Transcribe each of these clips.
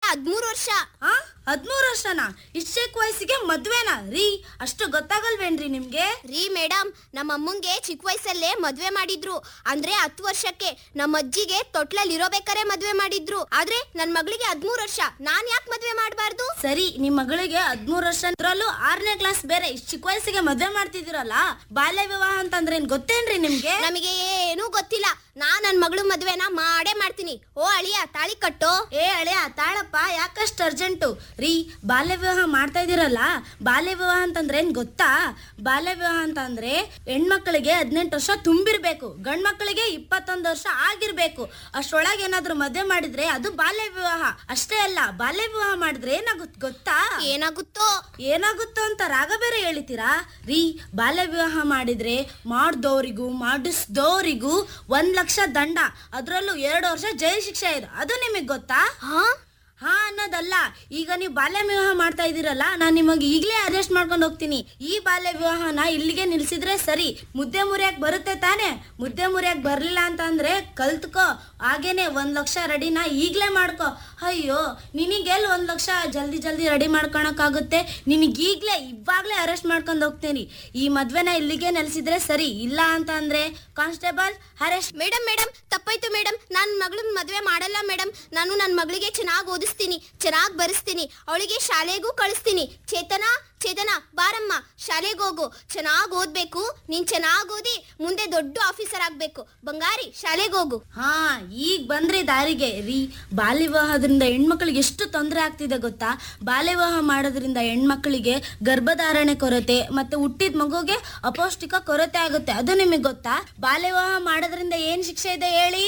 ಹದ್ಮೂರು ವರ್ಷ ಆ ಹದ್ಮೂರು ವರ್ಷನಾ ಇಷ್ಟ್ ಚಿಕ್ಕ ವಯಸ್ಸಿಗೆ ಮದ್ವೆನಾ ರೀ ಅಷ್ಟು ಗೊತ್ತಾಗಲ್ವೇನ್ರಿ ನಿಮ್ಗೆ ರೀ ಮೇಡಮ್ ನಮ್ಮ ಅಮ್ಮಂಗೆ ಚಿಕ್ಕ ವಯಸ್ಸಲ್ಲೇ ಮದ್ವೆ ಮಾಡಿದ್ರು ಅಂದ್ರೆ ಹತ್ತು ವರ್ಷಕ್ಕೆ ನಮ್ಮ ಅಜ್ಜಿಗೆ ತೊಟ್ಲಲ್ಲಿ ಇರೋಬೇಕಾರೆ ಮದ್ವೆ ಮಾಡಿದ್ರು ಆದ್ರೆ ನನ್ ಮಗಳಿಗೆ ಹದ್ಮೂರು ವರ್ಷ ನಾನ್ ಯಾಕೆ ಮದ್ವೆ ಮಾಡಬಾರ್ದು ಸರಿ ನಿಮ್ ಮಗಳಿಗೆ ಹದ್ಮೂರು ವರ್ಷ ಅದ್ರಲ್ಲೂ ಆರನೇ ಕ್ಲಾಸ್ ಬೇರೆ ಇಷ್ಟ್ ಚಿಕ್ಕ ವಯಸ್ಸಿಗೆ ಮದ್ವೆ ಮಾಡ್ತಿದ್ದೀರಲ್ಲ ಬಾಲ್ಯ ವಿವಾಹ ಅಂತಂದ್ರೆ ಏನ್ ಗೊತ್ತೇನ್ರಿ ನಿಮ್ಗೆ ನಮಗೆ ಏನೂ ಗೊತ್ತಿಲ್ಲ ನಾ ನನ್ ಮಗಳು ಮದ್ವೆನ ಮಾಡೇ ಮಾಡ್ತೀನಿ ಓ ಅಳಿಯ ತಾಳಿ ಕಟ್ಟೋ ಏ ಹಳೆಯ ತಾಳಪ್ಪ ಯಾಕಷ್ಟು ಅರ್ಜೆಂಟು ರೀ ಬಾಲ್ಯ ವಿವಾಹ ಮಾಡ್ತಾ ಇದೀರಲ್ಲ ಬಾಲ್ಯ ವಿವಾಹ ಅಂತಂದ್ರೆ ಏನ್ ಗೊತ್ತಾ ಬಾಲ್ಯ ವಿವಾಹ ಅಂತಂದ್ರೆ ಹೆಣ್ಮಕ್ಳಿಗೆ ಹದಿನೆಂಟು ವರ್ಷ ತುಂಬಿರ್ಬೇಕು ಗಂಡ್ ಮಕ್ಕಳಿಗೆ ಇಪ್ಪತ್ತೊಂದು ವರ್ಷ ಆಗಿರ್ಬೇಕು ಅಷ್ಟೊಳಗೆ ಏನಾದ್ರೂ ಮದ್ವೆ ಮಾಡಿದ್ರೆ ಅದು ಬಾಲ್ಯ ವಿವಾಹ ಅಷ್ಟೇ ಅಲ್ಲ ಬಾಲ್ಯ ವಿವಾಹ ಮಾಡಿದ್ರೆ ಏನಾಗುತ್ತೆ ಗೊತ್ತಾ ಏನಾಗುತ್ತೋ ಏನಾಗುತ್ತೋ ಅಂತ ರಾಗ ಬೇರೆ ಹೇಳಿತೀರಾ ರೀ ಬಾಲ್ಯ ವಿವಾಹ ಮಾಡಿದ್ರೆ ಮಾಡ್ದೋರಿಗೂ ಮಾಡಿಸ್ದೋರಿಗೂ ಒಂದ್ ಲಕ್ಷ ದಂಡ ಅದ್ರಲ್ಲೂ ಎರಡು ವರ್ಷ ಜೈಲು ಶಿಕ್ಷೆ ಇದೆ ಅದು ನಿಮಗೆ ಗೊತ್ತಾ ಹಾ ಹಾ ಅನ್ನೋದಲ್ಲ ಈಗ ನೀವು ಬಾಲ್ಯ ವಿವಾಹ ಮಾಡ್ತಾ ಇದ್ದೀರಲ್ಲ ನಾನು ನಿಮಗೆ ಈಗಲೇ ಅರೆಸ್ಟ್ ಮಾಡ್ಕೊಂಡು ಹೋಗ್ತೀನಿ ಈ ಬಾಲ್ಯ ವಿವಾಹನ ಇಲ್ಲಿಗೆ ನಿಲ್ಸಿದ್ರೆ ಸರಿ ಮುದ್ದೆ ಮುರಿಯಕ್ ಬರುತ್ತೆ ತಾನೇ ಮುದ್ದೆ ಮುರಿಯಕ್ ಬರ್ಲಿಲ್ಲ ಅಂತ ಅಂದ್ರೆ ಕಲ್ತ್ಕೋ ಹಾಗೇನೆ ಒಂದ್ ಲಕ್ಷ ರೆಡಿನ ಈಗ್ಲೇ ಮಾಡ್ಕೋ ಅಯ್ಯೋ ನಿನಗೆಲ್ ಒಂದ್ ಲಕ್ಷ ಜಲ್ದಿ ಜಲ್ದಿ ರೆಡಿ ಮಾಡ್ಕೊಳಕ್ಕಾಗುತ್ತೆ ನಿನಗೆ ಈಗ್ಲೇ ಇವಾಗ್ಲೇ ಅರೆಸ್ಟ್ ಮಾಡ್ಕೊಂಡು ಹೋಗ್ತೀನಿ ಈ ಮದ್ವೆನ ಇಲ್ಲಿಗೆ ನೆಲೆಸಿದ್ರೆ ಸರಿ ಇಲ್ಲ ಅಂತ ಅಂದ್ರೆ ಕಾನ್ಸ್ಟೇಬಲ್ ಅರೆಸ್ಟ್ ಮೇಡಮ್ ಮೇಡಮ್ ತಪ್ಪಾಯ್ತು ಮೇಡಮ್ ನಾನು ಮಗಳನ್ನ ಮದ್ವೆ ಮಾಡಲ್ಲ ಮೇಡಮ್ ನಾನು ನನ್ನ ಮಗಳಿಗೆ ಚೆನ್ನಾಗಿ ಓದಿಸ್ತೀನಿ ಚೆನ್ನಾಗಿ ಬರೆಸ್ತೀನಿ ಅವಳಿಗೆ ಶಾಲೆಗೂ ಕಳಿಸ್ತೀನಿ ಚೇತನ ಚೇತನ ಬಾರಮ್ಮ ಶಾಲೆಗೆ ಹೋಗು ಚೆನ್ನಾಗಿ ಓದ್ಬೇಕು ನೀನ್ ಚೆನ್ನಾಗಿ ಓದಿ ಮುಂದೆ ದೊಡ್ಡ ಆಫೀಸರ್ ಆಗ್ಬೇಕು ಬಂಗಾರಿ ಶಾಲೆಗೆ ಹೋಗು ಹಾ ಈಗ ಬಂದ್ರಿ ದಾರಿಗೆ ರೀ ಬಾಲ್ಯ ವಿವಾಹದಿಂದ ಹೆಣ್ಮಕ್ಳಿಗೆ ಎಷ್ಟು ತೊಂದರೆ ಆಗ್ತಿದೆ ಗೊತ್ತಾ ಬಾಲ್ಯ ವಿವಾಹ ಮಾಡೋದ್ರಿಂದ ಹೆಣ್ಮಕ್ಳಿಗೆ ಗರ್ಭಧಾರಣೆ ಕೊರತೆ ಮತ್ತೆ ಹುಟ್ಟಿದ ಮಗುಗೆ ಅಪೌಷ್ಟಿಕ ಕೊರತೆ ಆಗುತ್ತೆ ಅದು ನಿಮಗೆ ಗೊತ್ತಾ ಬಾಲ್ಯ ವಿವಾಹ ಮಾಡೋದ್ರಿಂದ ಏನ್ ಶಿಕ್ಷೆ ಇದೆ ಹೇಳಿ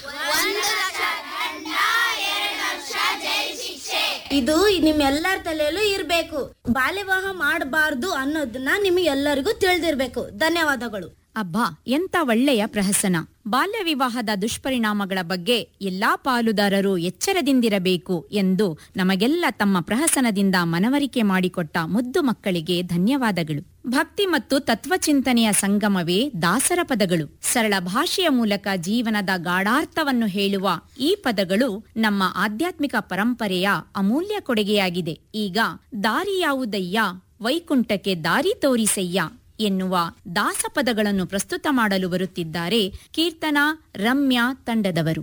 ಇದು ನಿಮ್ಮೆಲ್ಲರ ತಲೆಯಲ್ಲೂ ಇರ್ಬೇಕು ಬಾಲ್ಯ ವಿವಾಹ ಮಾಡಬಾರ್ದು ಅನ್ನೋದನ್ನ ನಿಮಗೆ ಎಲ್ಲರಿಗೂ ತಿಳಿದಿರ್ಬೇಕು ಧನ್ಯವಾದಗಳು ಅಬ್ಬಾ ಎಂತ ಒಳ್ಳೆಯ ಪ್ರಹಸನ ಬಾಲ್ಯ ವಿವಾಹದ ದುಷ್ಪರಿಣಾಮಗಳ ಬಗ್ಗೆ ಎಲ್ಲಾ ಪಾಲುದಾರರು ಎಚ್ಚರದಿಂದಿರಬೇಕು ಎಂದು ನಮಗೆಲ್ಲ ತಮ್ಮ ಪ್ರಹಸನದಿಂದ ಮನವರಿಕೆ ಮಾಡಿಕೊಟ್ಟ ಮುದ್ದು ಮಕ್ಕಳಿಗೆ ಧನ್ಯವಾದಗಳು ಭಕ್ತಿ ಮತ್ತು ತತ್ವಚಿಂತನೆಯ ಸಂಗಮವೇ ದಾಸರ ಪದಗಳು ಸರಳ ಭಾಷೆಯ ಮೂಲಕ ಜೀವನದ ಗಾಢಾರ್ಥವನ್ನು ಹೇಳುವ ಈ ಪದಗಳು ನಮ್ಮ ಆಧ್ಯಾತ್ಮಿಕ ಪರಂಪರೆಯ ಅಮೂಲ್ಯ ಕೊಡುಗೆಯಾಗಿದೆ ಈಗ ದಾರಿ ಯಾವುದಯ್ಯ ವೈಕುಂಠಕ್ಕೆ ದಾರಿ ತೋರಿಸಯ್ಯ ಎನ್ನುವ ದಾಸಪದಗಳನ್ನು ಪ್ರಸ್ತುತ ಮಾಡಲು ಬರುತ್ತಿದ್ದಾರೆ ಕೀರ್ತನಾ ರಮ್ಯಾ ತಂಡದವರು